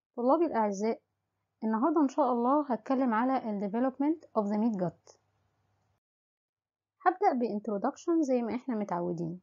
طلابي الأعزاء النهاردة إن شاء الله هتكلم على ال development of the meat gut هبدأ ب introduction زي ما احنا متعودين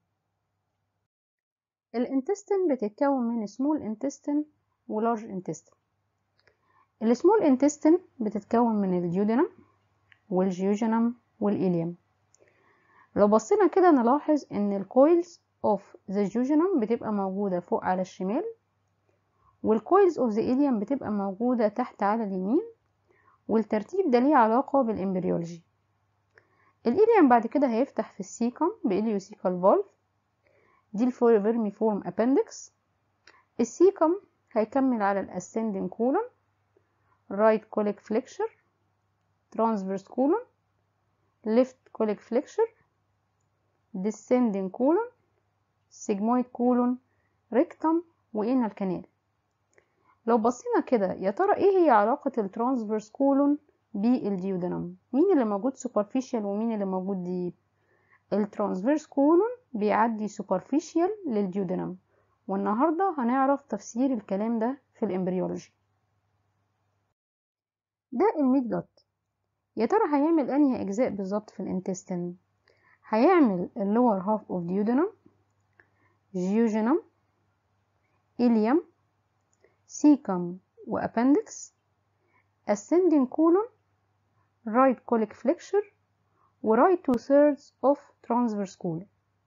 الانتستين بتتكون من small intestine و large intestine السمول intestine بتتكون من الجيودينم والجيوجينم والإليوم لو بصينا كده نلاحظ ان الكويلز اوف ذا جيوجينم بتبقى موجودة فوق على الشمال والكويلز اوف ذا إليوم بتبقى موجودة تحت على اليمين والترتيب ده ليه علاقة بالإمبريولوجي الإليوم بعد كده هيفتح في السيكم بإليوسيكال فالف دي الفيرمي فورم أبندكس السيكم هيكمل على الأسندنج كولون رايت كوليك فليكشر ترانسفيرس كولون ليفت كوليك فليكشر descending colon sigmoid colon rectum وانال كانال لو بصينا كده يا ترى ايه هي علاقة الترانسفيرس كولون بالديودنم مين اللي موجود سوبرفيشال ومين اللي موجود ديب الترانسفيرس كولون بيعدي سوبرفيشال للديودنم والنهاردة هنعرف تفسير الكلام ده في الامبريولوجي ده الميت جت يا ترى هيعمل انهي اجزاء بالظبط في الانتستين هيعمل اللور هاف اوف duodenum جيوجينم إليوم سيكم وأبندكس ascending colon right colic flexure و right two thirds of transverse colon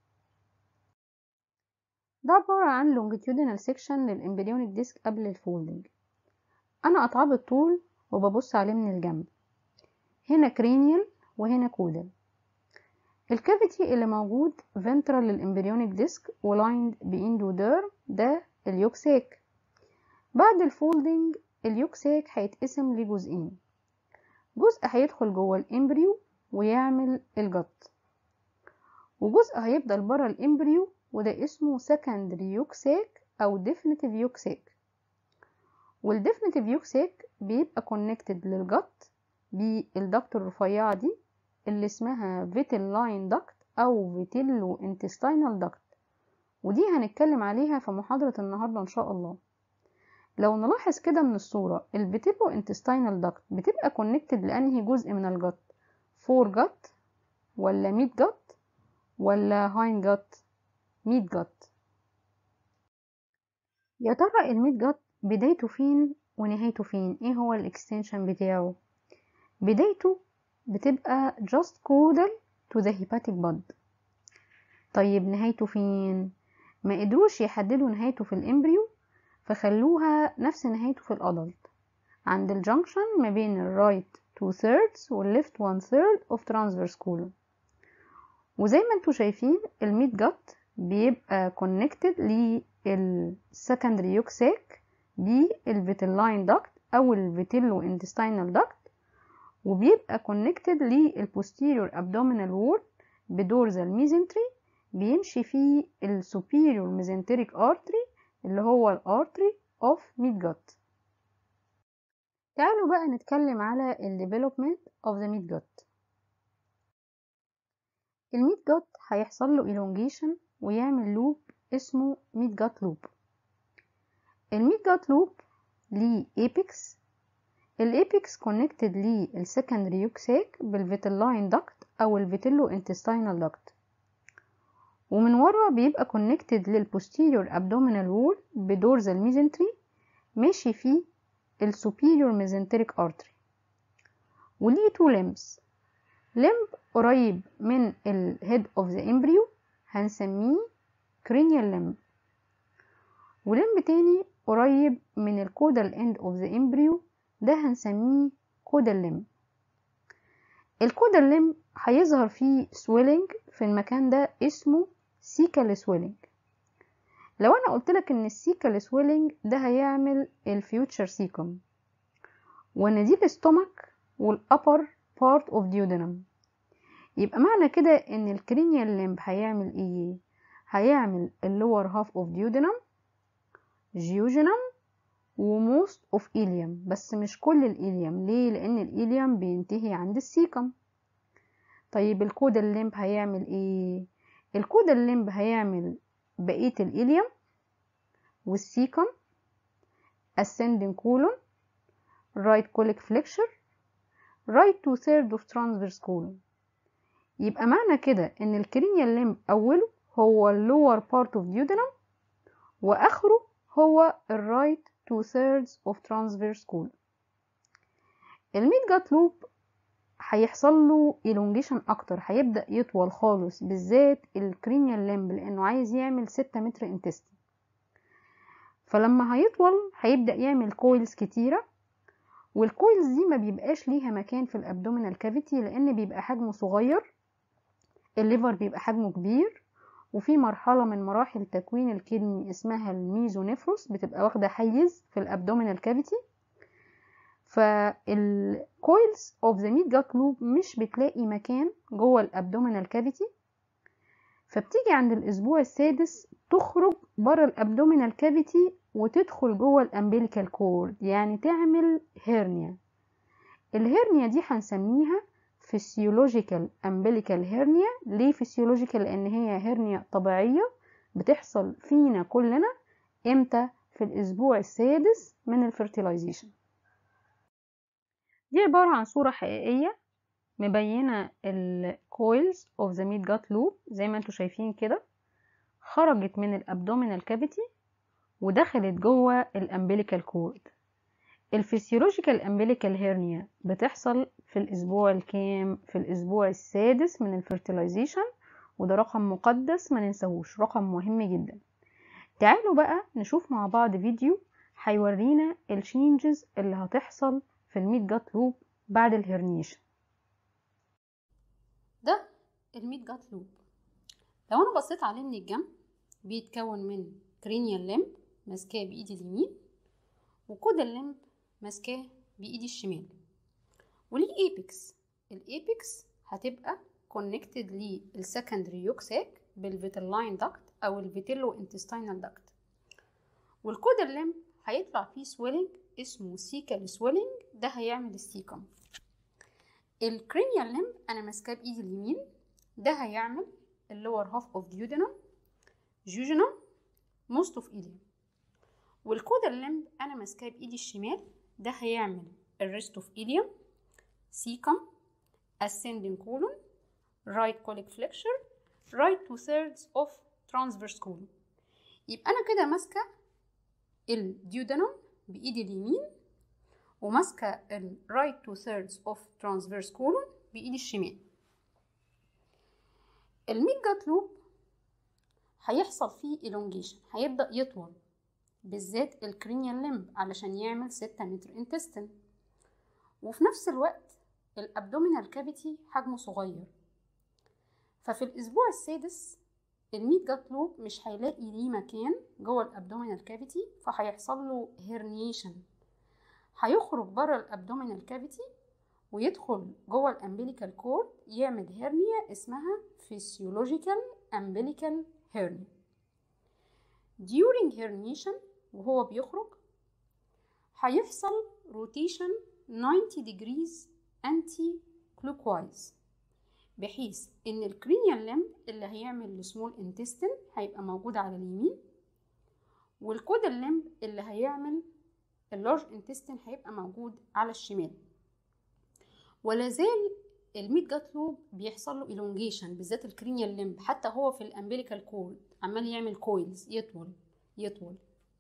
ده عبارة عن longitudinal section للإمبريونيك ديسك قبل الفولدنج أنا قطعاه بالطول وببص عليه من الجنب هنا cranial وهنا caudal الكافيتي اللي موجود ventral للإمبريونيك ديسك ولايند بإندوديرم ده اليوكساك بعد الفولدنج اليوكساك هيتقسم لجزئين جزء هيدخل جوه الإمبريو ويعمل الجط وجزء هيفضل بره الإمبريو وده اسمه secondary يوكساك أو definitive يوكساك والديفينيتيف يوكساك بيبقى connected للجط بالدكت الرفيعة دي اللي اسمها فيتل لاين داكت او فيتيلو انتستينال داكت ودي هنتكلم عليها في محاضرة النهاردة ان شاء الله لو نلاحظ كده من الصورة الفيتيلو انتستينال داكت بتبقى كونكتد لانهي جزء من الجت فور جت ولا ميت جت ولا هاين جت ميت جت يا ترى الميت جت بدايته فين ونهايته فين ايه هو الاكستنشن بتاعه بدايته بتبقى just caudal to the hepatic bud طيب نهايته فين ما قدروش يحددوا نهايته في الامبريو فخلوها نفس نهايته في الادلت عند الجنكشن ما بين الرايت 2 thirds والليفت 1 third of transverse colon وزي ما انتوا شايفين الميت جت بيبقى connected للسكندري يوكساك بالفيتلاين داكت او الفيتيلو انتستينال داكت وبيبقى connected للposterior abdominal wall بدورزال ميزنتري بيمشي فيه السوبيريور ميزنتريك artery اللي هو الارتري اوف ميت جت تعالوا بقى نتكلم على ال development of the meat gut الميت جت هيحصل له elongation ويعمل لوب اسمه ميت جت لوب الميت جت لوب ليه apex الابيكس كونكتد للسكندري يوكساك بالفيتلاين داكت او الفيتيلو انتستينال داكت ومن ورا بيبقى كونكتد للبوستيريور ابدومينال وول بدورزال ميزنتري ماشي فيه السوبيريور ميزنتريك ارتري وليه تو لمبس لمب قريب من الهيد اوف ذا امبريو هنسميه cranial لمب ولمب تاني قريب من الكودال اند اوف ذا امبريو ده هنسميه كودال لم الكودال لم هيظهر فيه سويلنج في المكان ده اسمه سيكال سويلنج لو انا قلت لك ان السيكال سويلنج ده هيعمل الفيوتشر سيكم وان دي الاستومك والابر بارت اوف ديودنم يبقى معنى كده ان الكرينيال لمب هيعمل ايه هيعمل اللور هاف اوف ديودنم جيوجينم وموست اوف إيليوم بس مش كل الإيليوم ليه لأن الإيليوم بينتهي عند السيكم طيب الكودا الليمب هيعمل ايه الكودا الليمب هيعمل بقية الإيليوم والسيكم ascending colon right colic flexure right two third of transverse colon يبقى معنى كده ان الكرينيال لمب اوله هو اللور part of duodenum واخره هو الرايت two thirds of transverse colon الميد جات لوب هيحصل له elongation اكتر هيبدا يطول خالص بالذات الكرينيال لمب لانه عايز يعمل 6 متر انتستين فلما هيطول هيبدا يعمل كويلز كتيره والكويلز دي ما بيبقاش ليها مكان في الابدومينال كافيتي لان بيبقى حجمه صغير الليفر بيبقى حجمه كبير وفي مرحلة من مراحل تكوين الكدني اسمها الميزونيفروس بتبقى واخدة حيز في الابدومينال كافيتي فالكويلز اوف ذا ميت جات لوب مش بتلاقي مكان جوه الابدومينال كافيتي فبتيجي عند الاسبوع السادس تخرج بره الابدومينال كافيتي وتدخل جوه الامبليكال كورد يعني تعمل هيرنيا الهيرنيا دي هنسميها فيسيولوجيكال امبليكال هيرنيا ليه فيسيولوجيكال لان هي هيرنيا طبيعيه بتحصل فينا كلنا امتى في الاسبوع السادس من الفرتيلايزيشن دي عبارة عن صورة حقيقية مبينة الكويلز اوف ذا ميد جات لوب زي ما انتوا شايفين كده خرجت من الابدومينال كافيتي ودخلت جوه الامبليكال كورد الفسيولوجيكال امبليكال هيرنيا بتحصل في الاسبوع الكام في الاسبوع السادس من الفرتيلايزيشن وده رقم مقدس ما ننساهوش رقم مهم جدا تعالوا بقى نشوف مع بعض فيديو هيورينا الشينجز اللي هتحصل في الميت جات لوب بعد الهرنيشن ده الميت جات لوب لو انا بصيت عليه من الجنب بيتكون من كرينيال لمب ماسكاه بايدي اليمين وكود اللمب ماسكاه بايدي الشمال وليه ايبكس الايبكس هتبقى كونكتد للسكندري يوكساك بالفيتلاين داكت او الفيتيلو انتستينال داكت والكود اللمب هيطلع فيه سويلنج اسمه سيكال سويلنج ده هيعمل السيكم الكرينيال لمب انا ماسكاه بايدي اليمين ده هيعمل اللور هاف اوف ديودينم جوجينم موست اوف ايليوم والكود اللمب انا ماسكاه بايدي الشمال ده هيعمل الريست اوف ايليوم سيكم ascending colon right colic flexure right two thirds of transverse colon يبقى انا كده ماسكه الديودنم بايدي اليمين وماسكه ال right two thirds of transverse colon بايدي الشمال الميد جات لوب هيحصل فيه elongation هيبدأ يطول بالذات الكرينيال لمب علشان يعمل 6 متر انتستين وفي نفس الوقت الابدومينال كافيتي حجمه صغير ففي الاسبوع السادس الميت جات لوب مش هيلاقي ليه مكان جوه الابدومينال كافيتي فهيحصل له هيرنيشن هيخرج بره الابدومينال كافيتي ويدخل جوه الامبليكال كورد يعمل هيرنيا اسمها فيسيولوجيكال امبليكال هيرنيا during herniation وهو بيخرج هيحصل روتيشن 90 degrees anti clockwise بحيث ان الكرينيال لمب اللي هيعمل السمول انتستين هيبقى موجود على اليمين والكود اللمب اللي هيعمل اللارج انتستين هيبقى موجود على الشمال ولا زال الميت جات لوب بيحصل له elongation بالذات الكرينيال لمب حتى هو في الامبليكال كورد عمال يعمل كويلز يطول يطول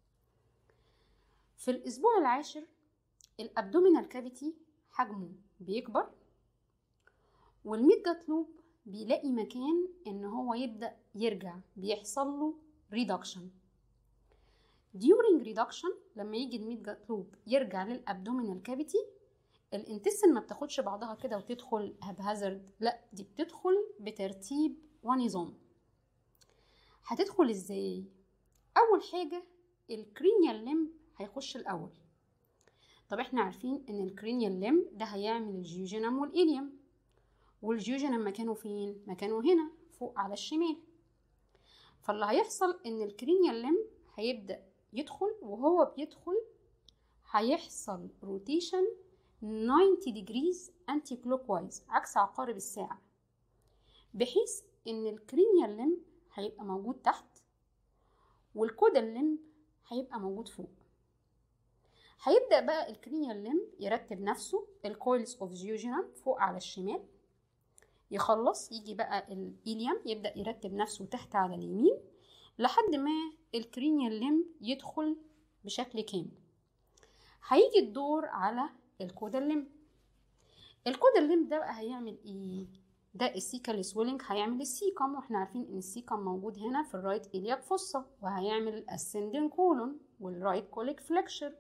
في الاسبوع العاشر الابدومينال كافيتي حجمه بيكبر والميت جات لوب بيلاقي مكان ان هو يبدا يرجع بيحصل له ريدكشن during reduction لما يجي الميت جات لوب يرجع للابدومينال كافيتي الانتستين ما بتاخدش بعضها كده وتدخل هبهزرد لا دي بتدخل بترتيب ونظام هتدخل ازاي اول حاجه الكرينيال لمب هيخش الاول طب احنا عارفين ان الكرينيال لمب ده هيعمل الجيوجينم والإليوم والجيوجينم مكانه فين مكانه هنا فوق على الشمال فاللي هيحصل ان الكرينيال لمب هيبدا يدخل وهو بيدخل هيحصل روتيشن 90 degrees anti clockwise عكس عقارب الساعة بحيث ان الكرينيال لمب هيبقى موجود تحت والكودا اللمب هيبقى موجود فوق هيبدأ بقى الكرينيال ليمب يرتب نفسه الكويلز اوف جيوجينال فوق على الشمال يخلص يجي بقى الإيليوم يبدأ يرتب نفسه تحت على اليمين لحد ما الكرينيال ليمب يدخل بشكل كامل هيجي الدور على الكودا ليمب الكودا ليمب ده بقى هيعمل ايه ده السيكال سويلنج هيعمل السيكم واحنا عارفين ان السيكم موجود هنا في الرايت إلياك فوسا وهيعمل الاسندين كولون والرايت كوليك فليكشر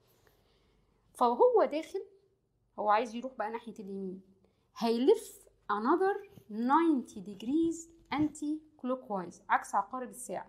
فهو داخل هو عايز يروح بقى ناحية اليمين هيلف another 90 degrees anti clockwise عكس عقارب الساعة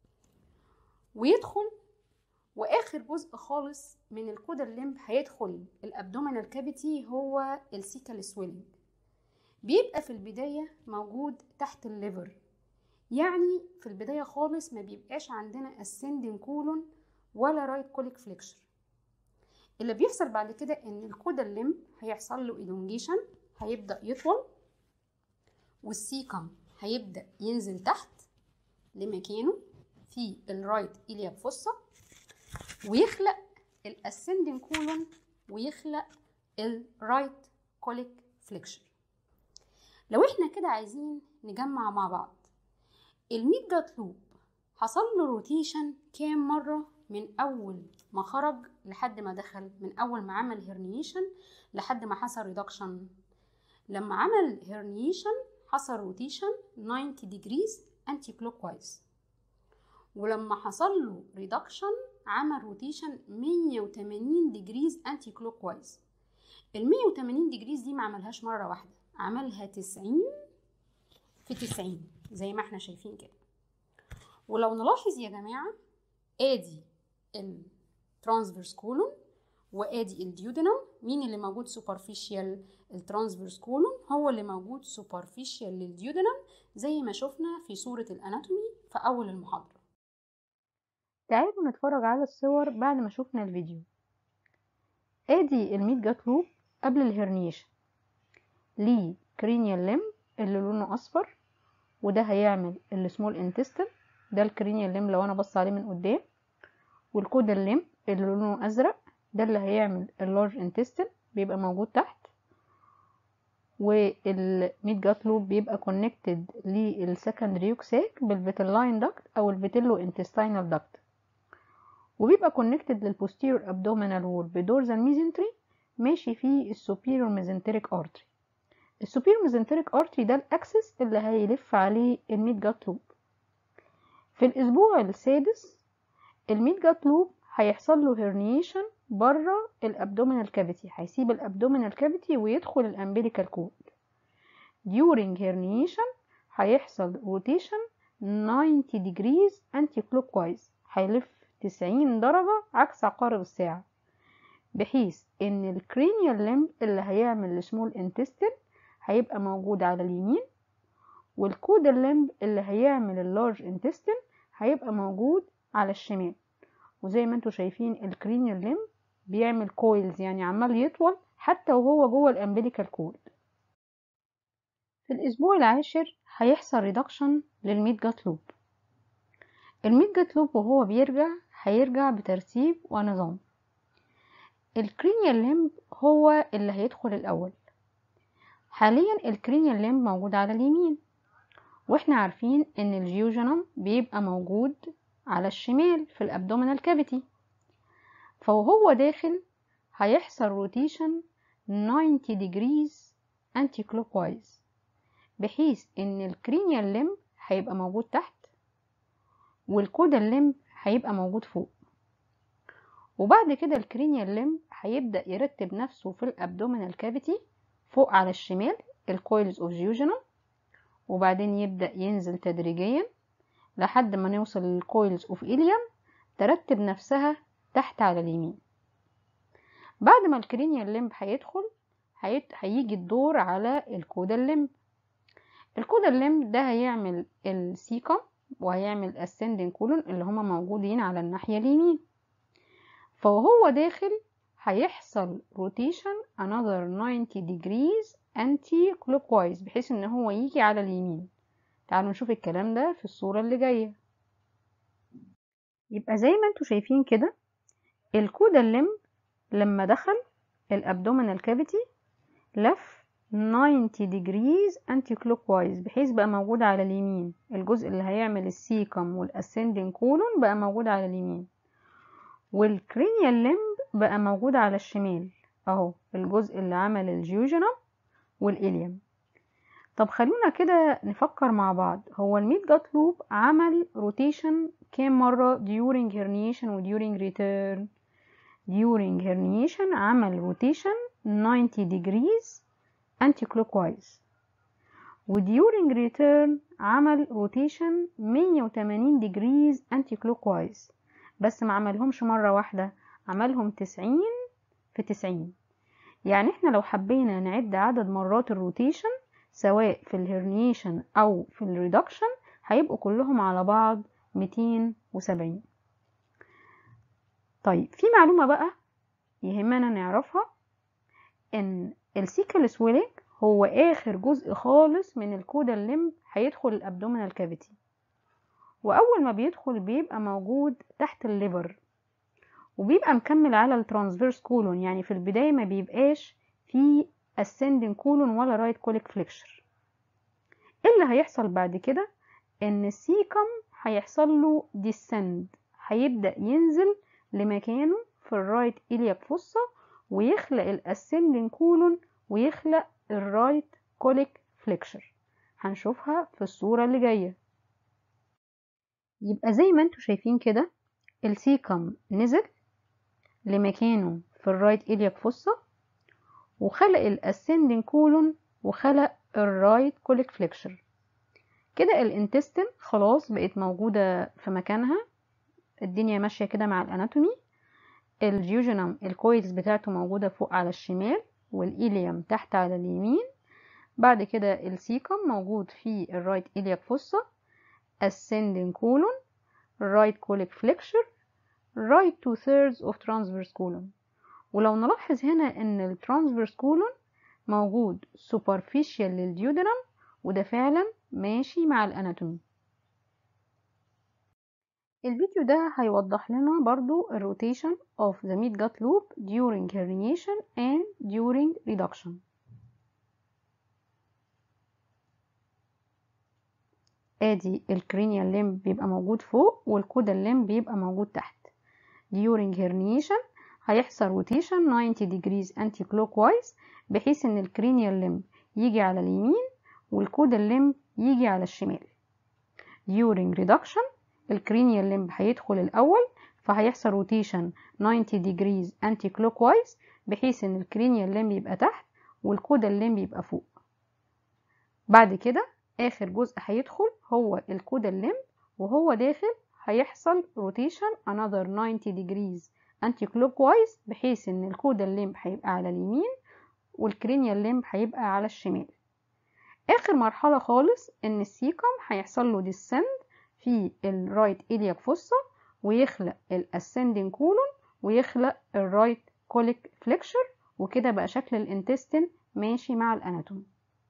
ويدخل واخر جزء خالص من الكودا الليمب هيدخل الابدومينال كافيتي هو السيكال سويلنج بيبقى في البداية موجود تحت الليفر يعني في البداية خالص ما بيبقاش عندنا ascending كولون ولا رايت كوليك فليكشر اللي بيحصل بعد كده ان الكودا الليمب هيحصل له elongation هيبدأ يطول والسيكم هيبدأ ينزل تحت لمكانه في الرايت إلياك فوسا ويخلق الاسندنج كولون ويخلق الرايت كوليك فليكشر لو احنا كده عايزين نجمع مع بعض الميت جات لوب حصل له روتيشن كام مرة من أول ما خرج لحد ما دخل من أول ما عمل هيرنيشن لحد ما حصل ريدكشن لما عمل هيرنيشن حصل روتيشن 90 ديجريز انتي كلوك وايز ولما حصل له ريدكشن عمل روتيشن 180 ديجريز انتي كلوك وايز ال 180 ديجريز دي ما عملهاش مره واحده عملها 90 في 90 زي ما احنا شايفين كده ولو نلاحظ يا جماعه ادي الترانسفيرس كولون وادي الديودينم مين اللي موجود سوبرفيشال الترانسفيرس كولون هو اللي موجود سوبرفيشال للديودينم زي ما شفنا في صوره الاناتومي في اول المحاضره تعالوا نتفرج على الصور بعد ما شفنا الفيديو ادي الميت جات لوب قبل الهرنيشن ليه كرينيال ليم اللي لونه اصفر وده هيعمل السمول انتستل ده الكرينيال ليم لو انا بص عليه من قدام والكودا الليم اللي لونه ازرق ده اللي هيعمل اللارج انتستل بيبقى موجود تحت والميت جات لوب بيبقى كونكتد للسكندري يوكساك بالفيتلاين داكت او الفيتيلو انتستينال داكت وبيبقى كونكتد للبوستيرور ابدومينال وول بدورزال ميزنتري ماشي فيه السوبيريور ميزنتريك ارتري السوبيريور ميزنتريك ارتري ده الاكسس اللي هيلف عليه الميت جات لوب في الاسبوع السادس الميت جات لوب هيحصل له هيرنيشن بره الابدومينال كافيتي هيسيب الابدومينال كافيتي ويدخل الامبليكال كود during herniation هيحصل روتيشن 90 degrees anti clockwise هيلف 90 درجة عكس عقارب الساعة بحيث ان الكرينيال ليمب اللي هيعمل السمول انتستين هيبقى موجود على اليمين والكودا ليمب اللي هيعمل اللارج انتستين هيبقى موجود على الشمال وزي ما انتم شايفين الكرينيال ليمب بيعمل كويلز يعني عمال يطول حتى وهو جوه الامبليكال كود في الاسبوع العاشر هيحصل ريدكشن للميت جات لوب الميت جات لوب وهو بيرجع هيرجع بترتيب ونظام الكرينيال ليمب هو اللي هيدخل الاول حاليا الكرينيال ليمب موجود على اليمين واحنا عارفين ان الجيوجينوم بيبقى موجود على الشمال في الابدومينال كافيتي فوهو داخل هيحصل روتيشن 90 degrees anti clockwise بحيث ان الكرينيال ليمب هيبقى موجود تحت والكودا الليمب هيبقى موجود فوق وبعد كده الكرينيال ليمب هيبدأ يرتب نفسه في الابدومينال كافيتي فوق على الشمال الكويلز اوف جيوجينوم وبعدين يبدأ ينزل تدريجيا لحد ما نوصل للكويلز اوف إليوم ترتب نفسها تحت على اليمين بعد ما الكرينيال ليمب هيدخل هيت... هيجي الدور على الكودا الليمب الكودا الليمب ده هيعمل السيكم وهيعمل ascending كولون اللي هما موجودين على الناحية اليمين فهو داخل هيحصل روتيشن another 90 degrees anti clockwise بحيث ان هو يجي على اليمين تعالوا نشوف الكلام ده في الصورة اللي جاية يبقى زي ما انتوا شايفين كده الكودا الليمب لما دخل الابدومينال كافيتي لف 90 degrees anti clockwise بحيث بقى موجود على اليمين الجزء اللي هيعمل السيكم والاسcending كولون بقى موجود على اليمين والكرينيال لمب بقى موجود على الشمال اهو الجزء اللي عمل الجيوجينم والإليم طب خلونا كده نفكر مع بعض هو الميد جات لوب عمل روتيشن كام مرة during herniation و during return during herniation عمل روتيشن 90 degrees anti clockwise و during return عمل روتيشن 180 degrees anti clockwise بس ما عملهمش مرة واحدة عملهم 90 في 90 يعني احنا لو حبينا نعد عدد مرات الروتيشن سواء في الهرنيشن او في الريدكشن هيبقوا كلهم على بعض 270 طيب في معلومة بقى يهمنا نعرفها ان السيكل سويلنج هو اخر جزء خالص من الكودا الليمب هيدخل الابدومينال كافيتي واول ما بيدخل بيبقى موجود تحت الليفر وبيبقى مكمل على الترانسفيرس كولون يعني في البداية ما بيبقاش في ascending كولون ولا رايت كوليك فليكشر اللي هيحصل بعد كده ان السيكم هيحصل له descend هيبدأ ينزل لمكانه في الرايت إلياك فوسا ويخلق الاسcending كولون ويخلق الرايت كوليك فليكشر هنشوفها في الصورة اللي جاية يبقى زي ما انتوا شايفين كده السيكم نزل لمكانه في الرايت إلياك فوسا وخلق الاسندنج كولون وخلق الرايت كوليك فليكشر كده الانتستين خلاص بقت موجودة في مكانها الدنيا ماشية كده مع الاناتومي الجيوجينم الكويلز بتاعته موجودة فوق على الشمال والإيليوم تحت على اليمين بعد كده السيكم موجود في الرايت إلياك فوسا ascending colon right colic flexure right two thirds of transverse colon ولو نلاحظ هنا ان الترانسفيرس كولون موجود superficial للديودرم وده فعلا ماشي مع الاناتومي الفيديو ده هيوضح لنا برضو الروتيشن of the mid-gut loop during herniation and during reduction ادي الكرينيال ليمب بيبقى موجود فوق والكودال ليمب بيبقى موجود تحت during herniation هيحصل روتيشن 90 degrees anti clockwise بحيث ان الكرينيال ليمب يجي على اليمين والكودال ليمب يجي على الشمال during reduction الكرينيال ليمب هيدخل الاول فهيحصل روتيشن 90 degrees anti clockwise بحيث ان الكرينيال ليمب يبقى تحت والكودال ليمب يبقى فوق بعد كده اخر جزء هيدخل هو الكودال ليمب وهو داخل هيحصل روتيشن another 90 degrees anti clockwise بحيث ان الكودال ليمب هيبقى على اليمين والكرينيال ليمب هيبقى على الشمال اخر مرحله خالص ان السيكم هيحصل له descend في الرايت إلياك فوسا ويخلق الاسcending كولون ويخلق الرايت كوليك فليكشر وكده بقى شكل الانتستين ماشي مع الاناتومي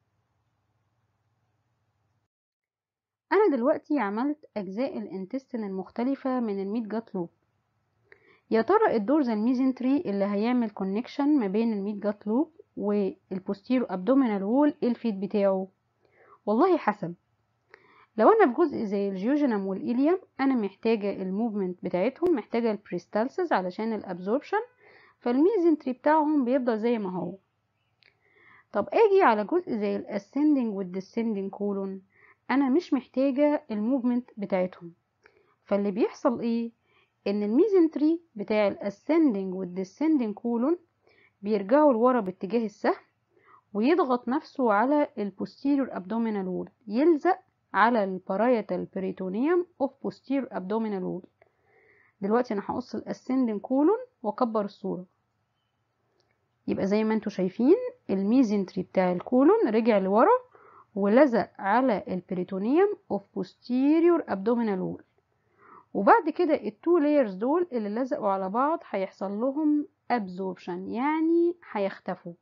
انا دلوقتي عملت اجزاء الانتستين المختلفة من الميت جات لوب يا ترى الدورزال ميزنتري اللي هيعمل كونكشن ما بين الميت جات لوب والبوستيرو ابدومينال وول ايه الفيد بتاعه والله حسب لو انا في جزء زي الجيوجينم والإليوم انا محتاجة الموفمنت بتاعتهم محتاجة البريستالسز علشان الابزوربشن فالميزنتري بتاعهم بيفضل زي ما هو طب اجي على جزء زي الاسcending والديسcending كولون انا مش محتاجة الموفمنت بتاعتهم فاللي بيحصل ايه ان الميزنتري بتاع الاسcending والديسcending كولون بيرجعوا لورا باتجاه السهم ويضغط نفسه على البوستيريور ابدومينال وول يلزق على البارايتال بريتونيوم اوف بوستيريور ابدومينال وول دلوقتي انا هقص الاسcending كولون واكبر الصورة يبقى زي ما انتوا شايفين الميزنتري بتاع الكولون رجع لورا ولزق على البريتونيوم اوف posterior abdominal wall وبعد كده التو لايرز دول اللي لزقوا على بعض هيحصل لهم absorption يعني هيختفوا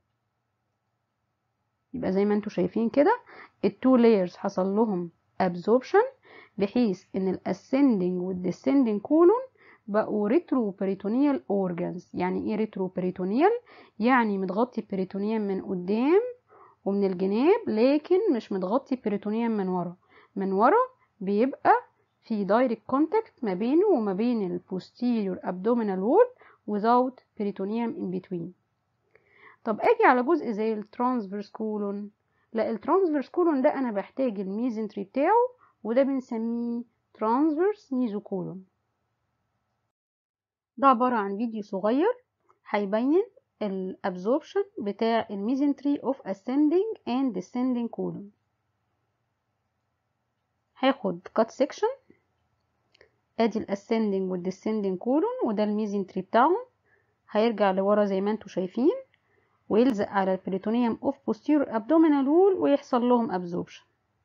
يبقى زي ما انتوا شايفين كده التو لايرز حصل لهم absorption بحيث ان الاسcending والديسcending كولون بقوا ريترو بريتونيال اورجانز يعني ايه ريترو بريتونيال يعني متغطي بريتونيوم من قدام ومن الجناب لكن مش متغطي بريتونيوم من ورا من ورا بيبقى في دايركت كونتاكت ما بينه وما بين البوستيريور abdominal wall without peritoneum in between طب اجي على جزء زي الترانسفيرس كولون لا الترانسفيرس كولون ده انا بحتاج الميزنتري بتاعه وده بنسميه ترانسفيرس ميزوكولون ده عبارة عن فيديو صغير هيبين الابزوربشن بتاع الميزنتري اوف ascending and descending colon هاخد كات سيكشن ادي الاسندنج والديسندنج كولون وده الميزنتري بتاعهم هيرجع لورا زي ما انتم شايفين ويلزق على البريتونيوم اوف posterior abdominal wall ويحصل لهم absorption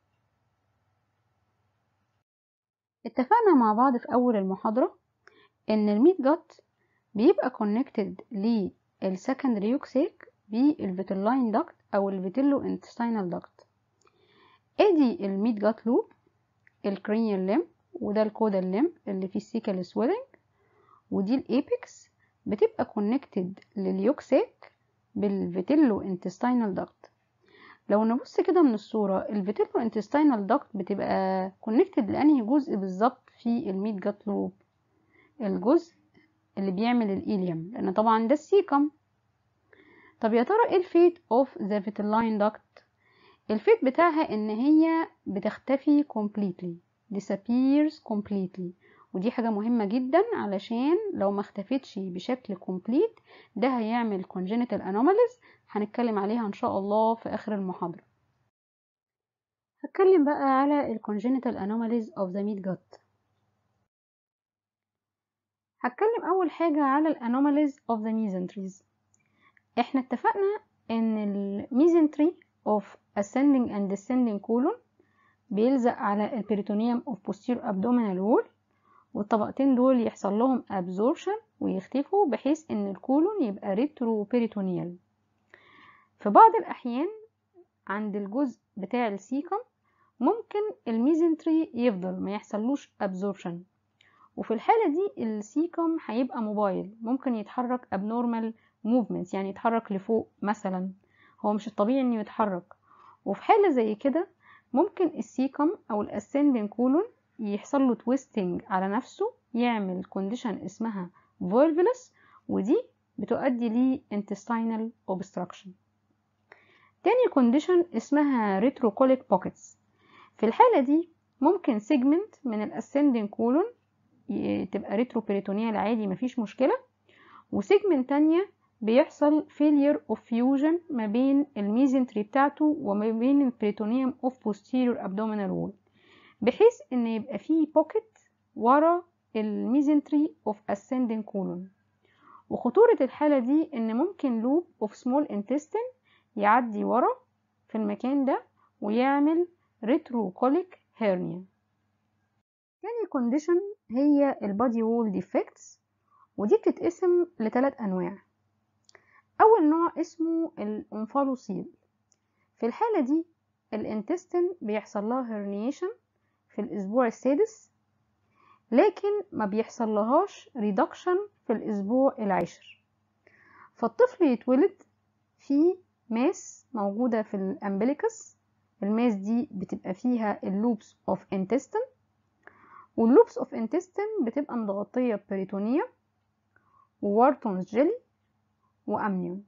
اتفقنا مع بعض في اول المحاضرة ان الميت جات بيبقى connected للسكندري يوكسيك بالفيتلاين داكت او الفيتيلو انتستينال داكت ادي الميت جات لوب الكرينيال ليمب وده الكودال ليمب اللي فيه السيكال سويلنج ودي الابيكس بتبقى كونكتد لليوكسيك بالفيتيلو انتستينال داكت لو نبص كده من الصورة الفيتيلو انتستينال داكت بتبقى كونكتد لأنهي جزء بالظبط في الميت جات لوب الجزء اللي بيعمل الإيليوم لأن طبعا ده السيكم طب يا ترى ايه الفيت اوف ذا فيتلاين داكت الفيت بتاعها ان هي بتختفي completely disappears completely ودي حاجة مهمة جدا علشان لو ما اختفتش بشكل complete ده هيعمل congenital anomalies هنتكلم عليها ان شاء الله في اخر المحاضرة هتكلم بقى على ال congenital anomalies of the meat gut هتكلم اول حاجة على ال anomalies of the mesenteries احنا اتفقنا ان الميزنتري of ascending and descending colon بيلزق على البريتونيوم of posterior abdominal wall والطبقتين دول يحصل لهم absorption ويختفوا بحيث ان الكولون يبقى ريترو بيريتونيال في بعض الاحيان عند الجزء بتاع السيكم ممكن الميزنتري يفضل ما يحصلوش absorption وفي الحالة دي السيكم هيبقى موبايل ممكن يتحرك abnormal movements يعني يتحرك لفوق مثلا هو مش الطبيعي انه يتحرك وفي حالة زي كده ممكن السيكم او الاسندنج كولون يحصل له تويستنج على نفسه يعمل كونديشن اسمها فولفلس ودي بتؤدي ل intestinal obstruction تاني كونديشن اسمها retrocolic pockets في الحالة دي ممكن سيجمنت من الاسندنج كولون تبقى ريتروبيريتونيال عادي مفيش مشكلة وسيجمنت تانية بيحصل failure of fusion ما بين الميزنتري بتاعته وما بين البريتونيوم of posterior abdominal wall بحيث ان يبقى فيه pocket ورا الميزنتري of ascending colon وخطورة الحالة دي ان ممكن loop of small intestine يعدي ورا في المكان ده ويعمل retrocolic hernia تاني condition هي البادي وول defects ودي بتتقسم لثلاث انواع اول نوع اسمه الانفالوسيل في الحالة دي الانتستين بيحصل لها هرنيشن في الاسبوع السادس لكن ما بيحصل لهاش ريدكشن في الاسبوع العاشر فالطفل يتولد في ماس موجودة في الامبليكس الماس دي بتبقى فيها اللوبس اوف انتستين واللوبس اوف انتستين بتبقى متغطية بريتونيا ووارتونز جيلي وامنيون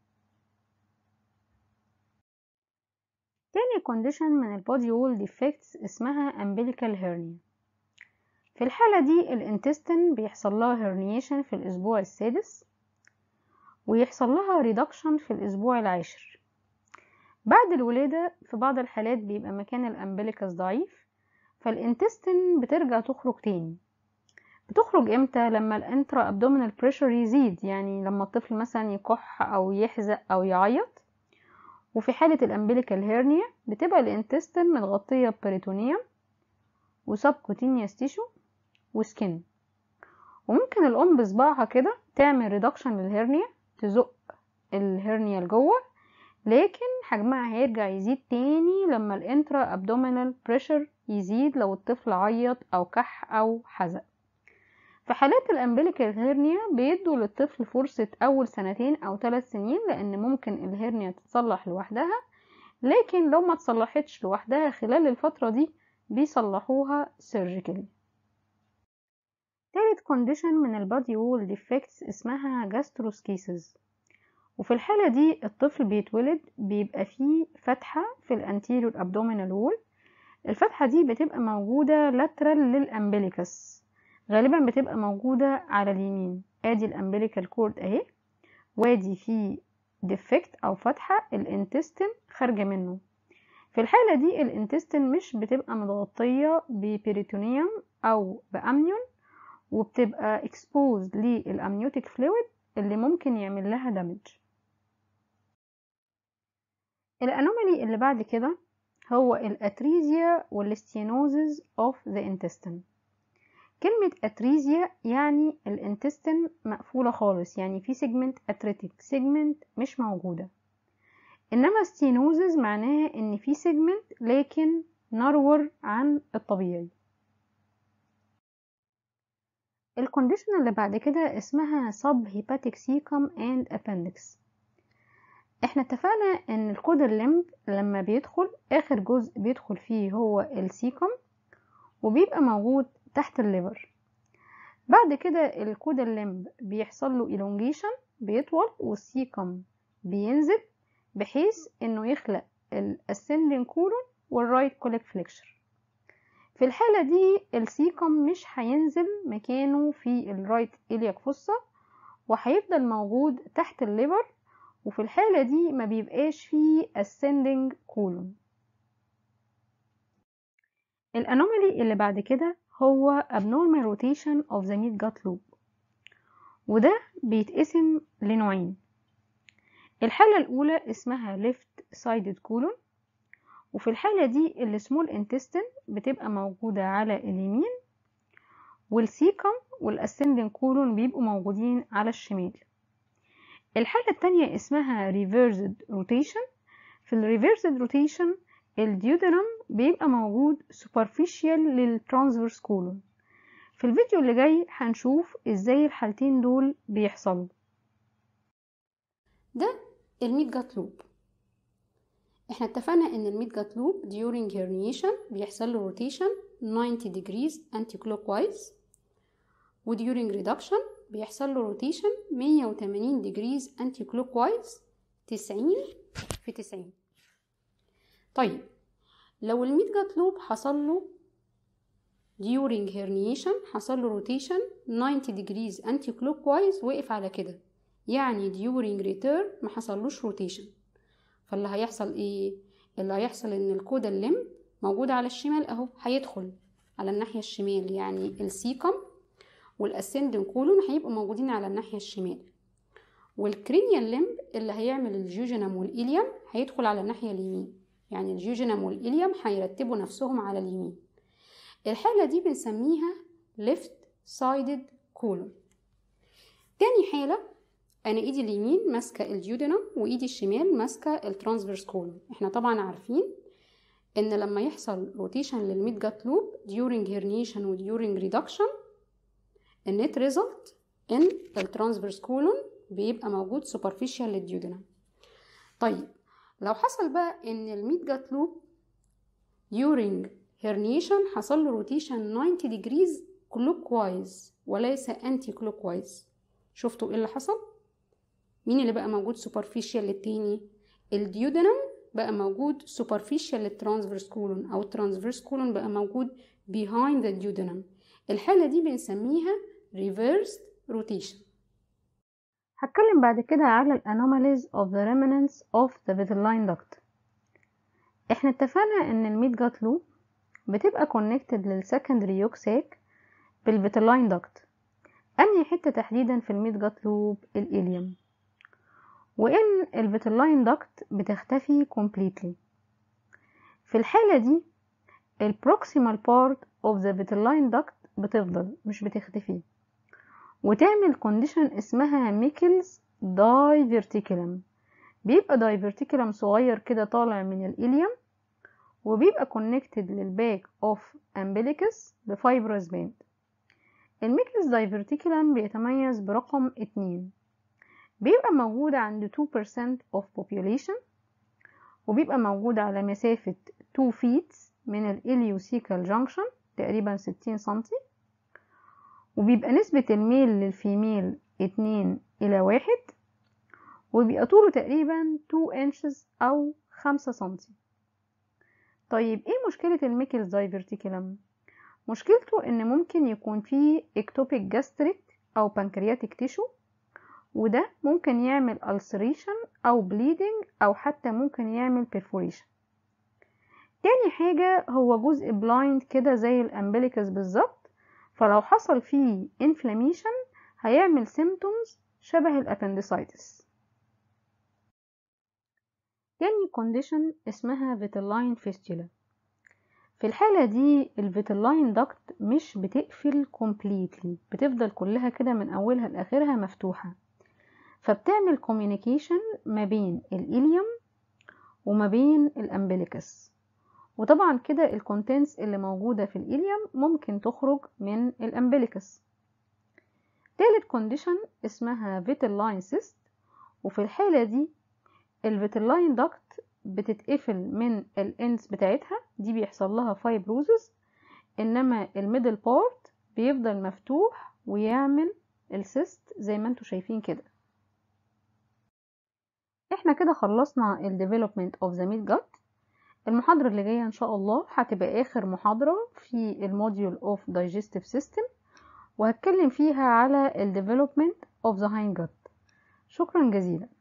تاني كونديشن من البودي وول ديفكتس اسمها umbilical hernia في الحالة دي الانتستين بيحصل لها herniation في الأسبوع السادس ويحصل لها reduction في الأسبوع العاشر بعد الولادة في بعض الحالات بيبقى مكان الأمبليكس ضعيف فالانتستين بترجع تخرج تاني بتخرج امتى لما الانترا ابدومينال بريشر يزيد يعني لما الطفل مثلا يكح او يحزق او يعيط وفي حالة الامبليكال هيرنيا بتبقى الانتستين متغطية ببريتونيوم وسبكوتينيوس تيشو وسكين وممكن الام بصباعها كده تعمل ريدكشن للهرنيا تزق الهرنيا لجوه لكن حجمها هيرجع يزيد تاني لما الانترا ابدومينال بريشر يزيد لو الطفل عيط او كح او حزق في حالات الامبليكال هيرنيا بيدوا للطفل فرصة اول سنتين او ثلاث سنين لان ممكن الهيرنيا تتصلح لوحدها لكن لو ما تصلحتش لوحدها خلال الفترة دي بيصلحوها سيرجيكالي تالت كونديشن من البادي وول ديفكتس اسمها جاستروسكيسز وفي الحالة دي الطفل بيتولد بيبقى فيه فتحة في الانتيريور ابدومينال وول الفتحة دي بتبقى موجودة لاترال للامبليكس غالبا بتبقى موجودة على اليمين ادي الامبليكال كورد اهي وادي فيه ديفكت او فتحة الانتستين خارجة منه في الحالة دي الانتستين مش بتبقى متغطية ببريتونيوم او بامنيون وبتبقى exposed للامنيوتيك فلويد اللي ممكن يعمل لها دامج الانومالي اللي بعد كده هو الاتريزيا والستينوزز اوف ذا intestine كلمة اتريزيا يعني الانتستين مقفولة خالص يعني في سيجمنت اتريتيك سيجمنت مش موجودة انما ستينوزز معناها ان في سيجمنت لكن نرور عن الطبيعي الكونديشن اللي بعد كده اسمها sub hepatic cecum and appendix احنا اتفقنا ان الكود الليمب لما بيدخل اخر جزء بيدخل فيه هو السيكم وبيبقى موجود تحت الليفر بعد كده الكود الليمب بيحصل له elongation بيطول والسيكم بينزل بحيث انه يخلق الاسندنج كولون والرايت كوليك فليكشر في الحالة دي السيكم مش هينزل مكانه في الرايت إلياك فوسا وهيفضل موجود تحت الليفر وفي الحالة دي ما بيبقاش فيه ascending colon الانومالي اللي بعد كده هو abnormal rotation of the midgut loop وده بيتقسم لنوعين الحالة الأولى اسمها left sided colon وفي الحالة دي السمول intestine بتبقى موجودة على اليمين والسيكم والاسندنج كولون بيبقوا موجودين على الشمال الحالة التانية اسمها reversed rotation في ال reversed rotation الديودرم بيبقى موجود superficial للترانسفيرس كولون في الفيديو اللي جاي هنشوف ازاي الحالتين دول بيحصلوا ده الميت جات لوب احنا اتفقنا ان الميت جات لوب during herniation بيحصل له rotation 90 degrees anti clockwise و during reduction بيحصل له rotation 180 degrees anti clockwise 90 في 90 طيب لو الميت جات لوب حصل له during herniation حصل له rotation 90 degrees anti clockwise وقف على كده يعني during return ما حصلوش rotation فاللي هيحصل ايه اللي هيحصل ان الكودا الليم موجود على الشمال اهو هيدخل على الناحية الشمال يعني السيكم والاسندن كولون هيبقوا موجودين على الناحية الشمال والكرينيال ليمب اللي هيعمل الجيوجينم والإليوم هيدخل على الناحية اليمين يعني الجيوجينم والإليوم هيرتبوا نفسهم على اليمين الحالة دي بنسميها left sided colon تاني حالة أنا إيدي اليمين ماسكة الجيودينم وإيدي الشمال ماسكة الترانسفيرس كولون إحنا طبعا عارفين إن لما يحصل روتيشن للميد جات لوب during herniation و during reduction النت ريزلت إن الترانسفيرس كولون بيبقى موجود superficial للديودينم طيب لو حصل بقى إن الميد جات لوب during herniation حصل له روتيشن 90 degrees clockwise وليس anti clockwise شفتوا ايه اللي حصل مين اللي بقى موجود superficial للتاني الديودنم بقى موجود superficial للترانسفيرس كولون او الترانسفيرس كولون بقى موجود behind the duodenum الحالة دي بنسميها reversed rotation هتكلم بعد كده على الانوماليز of the remnants of the vitelline duct احنا اتفقنا ان الميد جات لوب بتبقى connected للسكندري يوك ساك بالفيتلاين داكت انهي حتة تحديدا في الميد جات لوب الإليوم وان الفيتلاين داكت بتختفي completely في الحالة دي البروكسيمال بارت of the vitelline duct بتفضل مش بتختفي وتعمل كونديشن اسمها ميكلز دايفرتيكولم بيبقى دايفرتيكولم صغير كده طالع من الإليوم وبيبقى connected للباك اوف umbilicus بفايبرس باند الميكلس دايفرتيكولم بيتميز برقم اتنين بيبقى موجود عند 2% of population وبيبقى موجود على مسافة 2 feet من الإليوسيكال جانكشن تقريبا 60 سنتي وبيبقى نسبة الميل للفيميل اتنين إلى واحد وبيبقى طوله تقريبا 2 inches أو 5 سنتي طيب ايه مشكلة الميكلز دايفرتيكولم؟ مشكلته ان ممكن يكون فيه اكتوبيك جاستريك او بانكرياتيك تيشو وده ممكن يعمل ulceration او bleeding او حتى ممكن يعمل perforation تاني حاجة هو جزء بلايند كده زي الامبليكس بالظبط فلو حصل فيه inflammation هيعمل symptoms شبه الابندسايتس تاني كونديشن اسمها فيتلاين فيستولا في الحالة دي الفيتلاين داكت مش بتقفل كومبليتلي بتفضل كلها كده من أولها لآخرها مفتوحة فبتعمل كوميونيكيشن ما بين الإليوم وما بين الأمبليكس وطبعا كده الكونتنتس اللي موجودة في الإليوم ممكن تخرج من الأمبليكس تالت كونديشن اسمها فيتلاين سيست وفي الحالة دي الفيتلاين داكت بتتقفل من الاندز بتاعتها دي بيحصل لها فايبروزس انما الميدل بارت بيفضل مفتوح ويعمل السيست زي ما انتم شايفين كده احنا كده خلصنا الديفلوبمنت اوف ذا ميد جات المحاضرة اللي جاية ان شاء الله هتبقى اخر محاضرة في الموديول اوف دايجستيف سيستم وهتكلم فيها على الديفلوبمنت اوف ذا هايند جات شكرا جزيلا